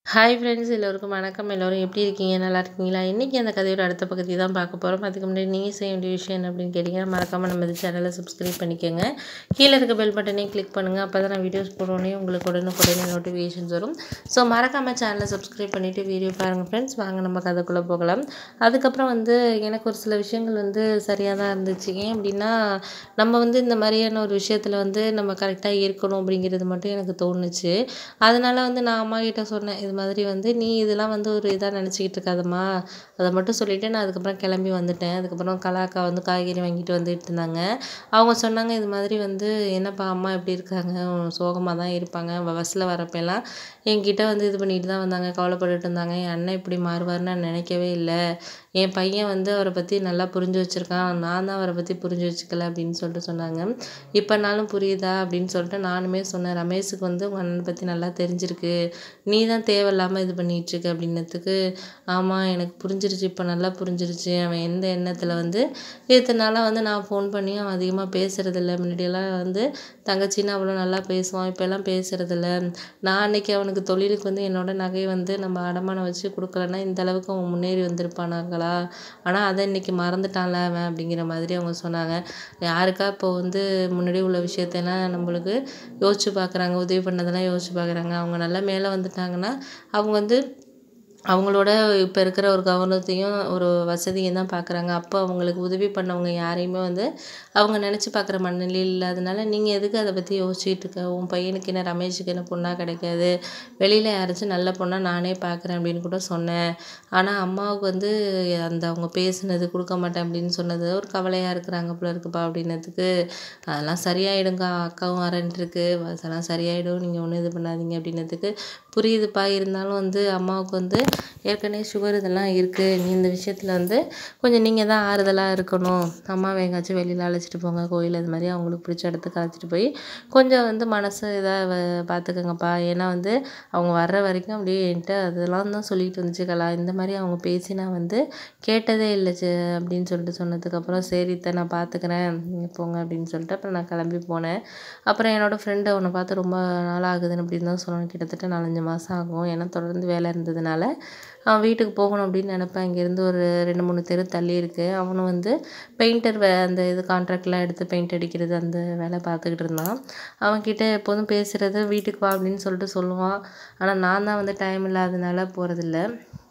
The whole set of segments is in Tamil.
ஹாய் ஃப்ரெண்ட்ஸ் எல்லோருக்கும் வணக்கம் எல்லோரும் எப்படி இருக்கீங்க நல்லா இருக்கீங்களா இன்றைக்கி அந்த கதையோட அடுத்த பகுதி தான் பார்க்க போகிறோம் அதுக்கு முன்னாடி நீங்கள் செய்ய வேண்டிய விஷயம் என்ன அப்படின்னு கேட்டிங்கன்னா மறக்காமல் நம்ம இந்த சேனலை சப்ஸ்கிரைப் பண்ணிக்கோங்க கீழே இருக்க பெல் பட்டனையும் கிளிக் பண்ணுங்கள் அப்போ தான் நான் வீடியோஸ் போடுறோன்னே உங்களுக்கு உடனுக்குடனே நோட்டிஃபிகேஷன்ஸ் வரும் ஸோ மறக்காமல் சேனலை சப்ஸ்கிரைப் பண்ணிவிட்டு வீடியோ பாருங்கள் ஃப்ரெண்ட்ஸ் வாங்க நம்ம கதைக்குள்ளே போகலாம் அதுக்கப்புறம் வந்து எனக்கு ஒரு சில விஷயங்கள் வந்து சரியாக தான் இருந்துச்சு ஏன் அப்படின்னா நம்ம வந்து இந்த மாதிரியான ஒரு விஷயத்தில் வந்து நம்ம கரெக்டாக இருக்கணும் அப்படிங்கிறது மட்டும் எனக்கு தோணுச்சு அதனால் வந்து நான் அம்மா கிட்ட சொன்னேன் இது மாதிரி வந்து நீ இதெல்லாம் வந்து ஒரு இதாக நினச்சிக்கிட்டு இருக்காதம்மா அதை மட்டும் சொல்லிவிட்டு நான் அதுக்கப்புறம் கிளம்பி வந்துட்டேன் அதுக்கப்புறம் கலாக்கா வந்து காய்கறி வாங்கிட்டு வந்துட்டு இருந்தாங்க அவங்க சொன்னாங்க இது மாதிரி வந்து என்னப்பா அம்மா எப்படி இருக்காங்க சோகமாக தான் இருப்பாங்க பஸ்ஸில் வரப்பெல்லாம் என்கிட்ட வந்து இது பண்ணிட்டு தான் வந்தாங்க கவலைப்பட்டுட்டு இருந்தாங்க என் அண்ணன் இப்படி மாறுவார்னு நான் நினைக்கவே இல்லை என் பையன் வந்து அவரை பற்றி நல்லா புரிஞ்சு வச்சுருக்கான் நான் தான் அவரை பற்றி புரிஞ்சு வச்சுக்கல அப்படின்னு சொல்லிட்டு சொன்னாங்க இப்போனாலும் புரியுதா அப்படின்னு சொல்லிட்டு நானுமே சொன்னேன் ரமேஷுக்கு வந்து உங்கள் அண்ணனை பற்றி நல்லா தெரிஞ்சிருக்கு நீ தான் தேவையில்லாமல் இது பண்ணிகிட்ருக்க அப்படின்னதுக்கு ஆமாம் எனக்கு புரிஞ்சிருச்சு இப்போ நல்லா புரிஞ்சிருச்சு அவன் எந்த எண்ணத்தில் வந்து இத்தனை நாளாக வந்து நான் ஃபோன் பண்ணி அவன் அதிகமாக பேசுகிறதில்ல முன்னாடியெல்லாம் வந்து தங்கச்சின்னு அவ்வளோ நல்லா பேசுவான் இப்போல்லாம் பேசுகிறதில்ல நான் அன்றைக்கி அவனுக்கு தொழிலுக்கு வந்து என்னோட நகையை வந்து நம்ம அடமானம் வச்சு கொடுக்கலன்னா இந்த அளவுக்கு அவன் முன்னேறி வந்திருப்பானாங்களா ஆனால் அதை இன்றைக்கி மறந்துட்டான்ல அவன் அப்படிங்கிற மாதிரி அவங்க சொன்னாங்க யாருக்கா இப்போ வந்து முன்னாடி உள்ள விஷயத்தெல்லாம் நம்மளுக்கு யோசிச்சு பார்க்குறாங்க உதவி பண்ணதெல்லாம் யோசிச்சு பார்க்குறாங்க அவங்க நல்லா மேலே வந்துட்டாங்கன்னா அவங்க வந்து அவங்களோட இப்போ இருக்கிற ஒரு கவனத்தையும் ஒரு வசதியும் தான் பார்க்குறாங்க அப்போ அவங்களுக்கு உதவி பண்ணவங்க யாரையுமே வந்து அவங்க நினச்சி பார்க்குற மனநிலையில் இல்லாதனால நீங்கள் எதுக்கு அதை பற்றி யோசிச்சுட்டு இருக்க உன் பையனுக்கு என்ன ரமேஷுக்கு என்ன பொண்ணாக கிடைக்காது வெளியில் யாராச்சும் நல்ல பொண்ணாக நானே பார்க்குறேன் அப்படின்னு கூட சொன்னேன் ஆனால் அம்மாவுக்கு வந்து அந்த அவங்க பேசுனது கொடுக்க மாட்டேன் அப்படின்னு சொன்னது ஒரு கவலையாக இருக்கிறாங்க போல இருக்குப்பா அப்படின்னதுக்கு அதெல்லாம் சரியாயிடுங்க அக்காவும் வரேன்ட்டு இருக்கு அதெல்லாம் சரியாயிடும் நீங்கள் ஒன்றும் இது பண்ணாதீங்க அப்படின்னதுக்கு புரியுதுப்பா இருந்தாலும் வந்து அம்மாவுக்கு வந்து ஏற்கனவே சுகர் இதெல்லாம் இருக்குது நீ இந்த விஷயத்தில் வந்து கொஞ்சம் நீங்கள் தான் ஆறுதலாக இருக்கணும் அம்மாவை எங்கேயாச்சும் வெளியில் அழைச்சிட்டு போங்க கோயில் இது மாதிரி அவங்களுக்கு பிடிச்ச இடத்துக்கு அழைச்சிட்டு போய் கொஞ்சம் வந்து மனசு இதாக பார்த்துக்கங்கப்பா ஏன்னா வந்து அவங்க வர்ற வரைக்கும் அப்படியே என்கிட்ட அதெல்லாம் தான் சொல்லிட்டு வந்துச்சு கலா இந்த மாதிரி அவங்க பேசி நான் வந்து கேட்டதே இல்லை அப்படின்னு சொல்லிட்டு சொன்னதுக்கப்புறம் சரி இத்தை நான் பார்த்துக்கிறேன் நீங்கள் போங்க அப்படின்னு சொல்லிட்டு அப்புறம் நான் கிளம்பி போனேன் அப்புறம் என்னோடய ஃப்ரெண்டு அவனை பார்த்து ரொம்ப நாள் ஆகுதுன்னு அப்படின்னு தான் சொல்லணும் கிட்டத்தட்ட நாலஞ்சு மாதம் ஆகும் ஏன்னா தொடர்ந்து வேலை இருந்ததுனால அவன் வீட்டுக்கு போகணும் அப்படின்னு நினப்பேன் இங்கேருந்து ஒரு ரெண்டு மூணு தெரு தள்ளி இருக்குது அவனும் வந்து பெயிண்டர் வே அந்த இது கான்ட்ராக்ட்லாம் எடுத்து பெயிண்ட் அடிக்கிறது அந்த வேலை பார்த்துக்கிட்டு இருந்தான் அவன்கிட்ட எப்போதும் பேசுகிறது வீட்டுக்கு வா அப்படின்னு சொல்லிட்டு சொல்லுவான் ஆனால் நான் தான் வந்து டைம் இல்லாதனால போகிறதில்ல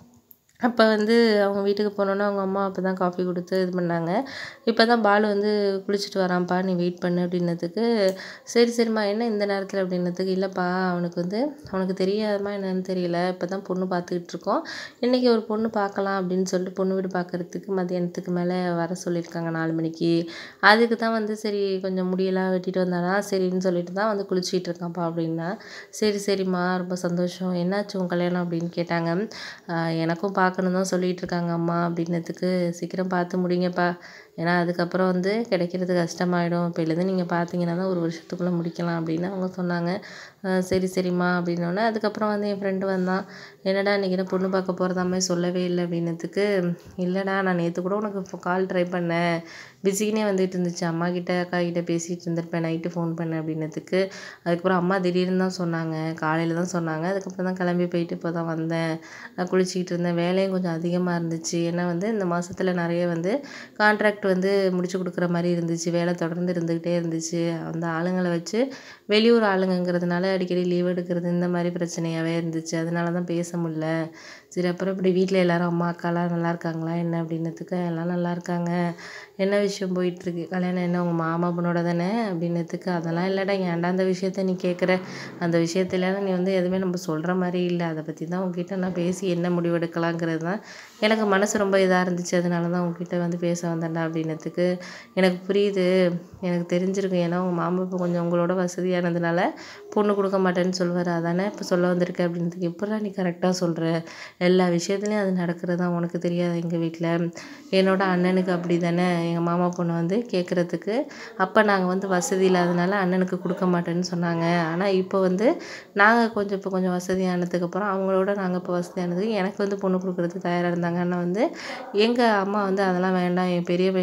அப்போ வந்து அவங்க வீட்டுக்கு போனோன்னே அவங்க அம்மா அப்போ தான் காஃபி கொடுத்து இது பண்ணாங்க இப்போ தான் பாலு வந்து குளிச்சுட்டு வரான்ப்பா நீ வெயிட் பண்ணு அப்படின்னதுக்கு சரி சரிம்மா என்ன இந்த நேரத்தில் அப்படின்னதுக்கு இல்லைப்பா அவனுக்கு வந்து அவனுக்கு தெரியாதம்மா என்னன்னு தெரியல இப்போ தான் பொண்ணு பார்த்துக்கிட்டு இருக்கோம் இன்றைக்கி ஒரு பொண்ணு பார்க்கலாம் அப்படின்னு சொல்லிட்டு பொண்ணு வீடு பார்க்குறதுக்கு மதியானத்துக்கு மேலே வர சொல்லியிருக்காங்க நாலு மணிக்கு அதுக்கு தான் வந்து சரி கொஞ்சம் முடியெல்லாம் வெட்டிட்டு வந்தானா சரின்னு சொல்லிட்டு தான் வந்து குளிச்சிட்டு இருக்கான்ப்பா அப்படின்னா சரி சரிம்மா ரொம்ப சந்தோஷம் என்னாச்சு உன் கல்யாணம் அப்படின்னு கேட்டாங்க எனக்கும் பார்க்கணும் தான் சொல்லிகிட்டு இருக்காங்க அம்மா அப்படின்னதுக்கு சீக்கிரம் பார்த்து முடிங்கப்பா ஏன்னா அதுக்கப்புறம் வந்து கிடைக்கிறது கஷ்டமாயிடும் இப்போலேருந்து நீங்கள் பார்த்தீங்கன்னா தான் ஒரு வருஷத்துக்குள்ளே முடிக்கலாம் அப்படின்னு அவங்க சொன்னாங்க சரி சரிம்மா அப்படின்னோடனே அதுக்கப்புறம் வந்து என் ஃப்ரெண்டு வந்தான் என்னடா இன்றைக்கி என்ன பொண்ணு பார்க்க போகிறதாமே சொல்லவே இல்லை அப்படின்னதுக்கு இல்லைடா நான் நேற்று கூட உனக்கு கால் ட்ரை பண்ணேன் பிஸினே வந்துட்டு இருந்துச்சு அம்மா கிட்ட அக்கா கிட்ட பேசிகிட்டு இருந்திருப்பேன் நைட்டு ஃபோன் பண்ணேன் அப்படின்னதுக்கு அதுக்கப்புறம் அம்மா திடீர்னு தான் சொன்னாங்க காலையில் தான் சொன்னாங்க அதுக்கப்புறம் தான் கிளம்பி போயிட்டு இப்போ தான் வந்தேன் நான் குளிச்சிக்கிட்டு இருந்தேன் வேலையும் கொஞ்சம் அதிகமாக இருந்துச்சு ஏன்னா வந்து இந்த மாதத்தில் நிறைய வந்து கான்ட்ராக்ட் வந்து முடிச்சு கொடுக்குற மாதிரி இருந்துச்சு வேலை தொடர்ந்து இருந்துக்கிட்டே இருந்துச்சு அந்த ஆளுங்களை வச்சு வெளியூர் ஆளுங்கங்கிறதுனால அடிக்கடி லீவ் எடுக்கிறது இந்த மாதிரி பிரச்சனையாகவே இருந்துச்சு அதனால தான் பேச முடில சரி அப்புறம் இப்படி வீட்டில் எல்லோரும் அம்மா அக்காலாம் நல்லா இருக்காங்களா என்ன அப்படின்னதுக்கு எல்லாம் நல்லா இருக்காங்க என்ன விஷயம் போயிட்டுருக்கு கல்யாணம் என்ன உங்கள் மாமா பொண்ணோட தானே அப்படின்னதுக்கு அதெல்லாம் இல்லைடா ஏன்டா அந்த விஷயத்த நீ கேட்குற அந்த விஷயத்துலலாம் நீ வந்து எதுவுமே நம்ம சொல்கிற மாதிரி இல்லை அதை பற்றி தான் உங்ககிட்ட நான் பேசி என்ன முடிவெடுக்கலாங்கிறது தான் எனக்கு மனசு ரொம்ப இதாக இருந்துச்சு அதனால தான் உங்ககிட்ட வந்து பேச வந்தேன்டா அப்படின்னதுக்கு எனக்கு புரியுது எனக்கு தெரிஞ்சிருக்கு ஏன்னா உங்கள் மாமா இப்போ கொஞ்சம் உங்களோட வசதியானதுனால பொண்ணு கொடுக்க மாட்டேன்னு சொல்லுவார் அதானே இப்போ சொல்ல வந்திருக்க அப்படின்றதுக்கு எப்படா நீ கரெக்டாக சொல்கிற எல்லா விஷயத்துலையும் அது நடக்கிறது தான் உனக்கு தெரியாது எங்கள் வீட்டில் என்னோட அண்ணனுக்கு அப்படி தானே எங்கள் மாமா பொண்ணை வந்து கேட்குறதுக்கு அப்போ நாங்கள் வந்து வசதி இல்லாதனால அண்ணனுக்கு கொடுக்க மாட்டேன்னு சொன்னாங்க ஆனால் இப்போ வந்து நாங்கள் கொஞ்சம் இப்போ கொஞ்சம் வசதியானதுக்கப்புறம் அவங்களோட நாங்கள் இப்போ வசதியானதுக்கு எனக்கு வந்து பொண்ணு கொடுக்குறதுக்கு தயாராக இருந்தாங்க ஆனால் வந்து எங்கள் அம்மா வந்து அதெல்லாம் வேண்டாம் என் பெரிய பையனுக்கு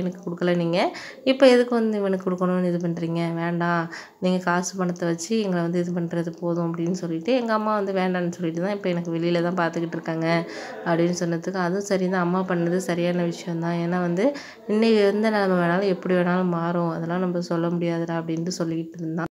எனக்கு கொடுக்கல நீங்கள் இப்போ எதுக்கு வந்து இவனுக்கு கொடுக்கணும்னு இது பண்ணுறீங்க வேண்டாம் நீங்கள் காசு பணத்தை வச்சு எங்களை வந்து இது பண்ணுறது போதும் அப்படின்னு சொல்லிட்டு எங்கள் அம்மா வந்து வேண்டாம்னு சொல்லிட்டு தான் இப்போ எனக்கு வெளியில் தான் பார்த்துக்கிட்டு இருக்காங்க அப்படின்னு சொன்னதுக்கு அதுவும் சரி தான் அம்மா பண்ணது சரியான விஷயம் தான் ஏன்னா வந்து இன்னைக்கு எந்த நிலமை வேணாலும் எப்படி வேணாலும் மாறும் அதெல்லாம் நம்ம சொல்ல முடியாதுடா அப்படின்ட்டு சொல்லிக்கிட்டு இருந்தான்